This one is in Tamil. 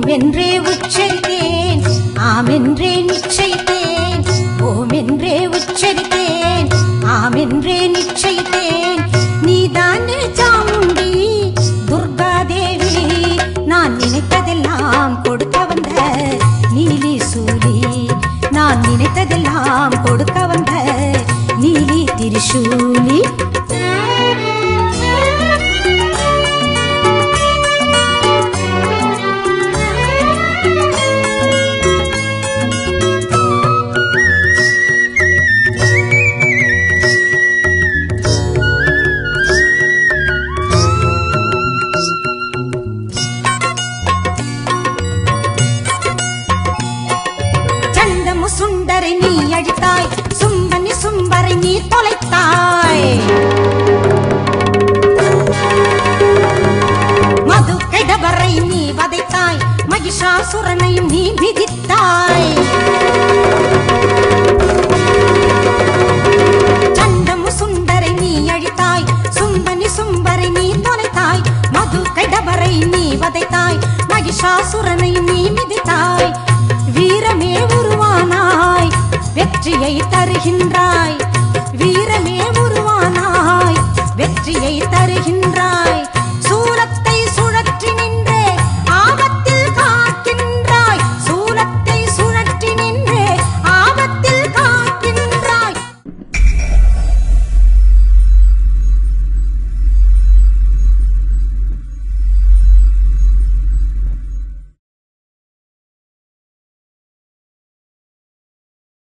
ஓம் என்றே உச்சரித்தேன் ஆம் என்றே நிச்சயித்தேன் ஓம் என்றே உச்சரித்தேன் ஆம் என்றே நிச்சயித்தேன் நீதானே சாமுண்டி துர்கா தேவி நான் நினைத்ததெல்லாம் கொடுக்க வந்த நீலி சூலி நான் நினைத்ததெல்லாம் கொடுக்க வந்த நீலி திரிசூலி சண்டமு சுண்டரை நீ அழித்தாய் சும்பனி சும்பரை நீ தொலைத்தாய் மது கெடவரை நீ வதைத்தாய் மகிஷாசுரனையும் நீ மிதித்தாய் சண்டமு சுண்டரை நீ அழித்தாய் சும்பனி சும்பரை நீ தொலைத்தாய் மது கெடவரை நீ வதைத்தாய் மகிஷாசுரனை நீ மிதித்தாய் வீரமே உருவானாய் வெற்றியை தருகின்றாய் வீரமே உருவானாய் வெற்றியை தருகின்றாய்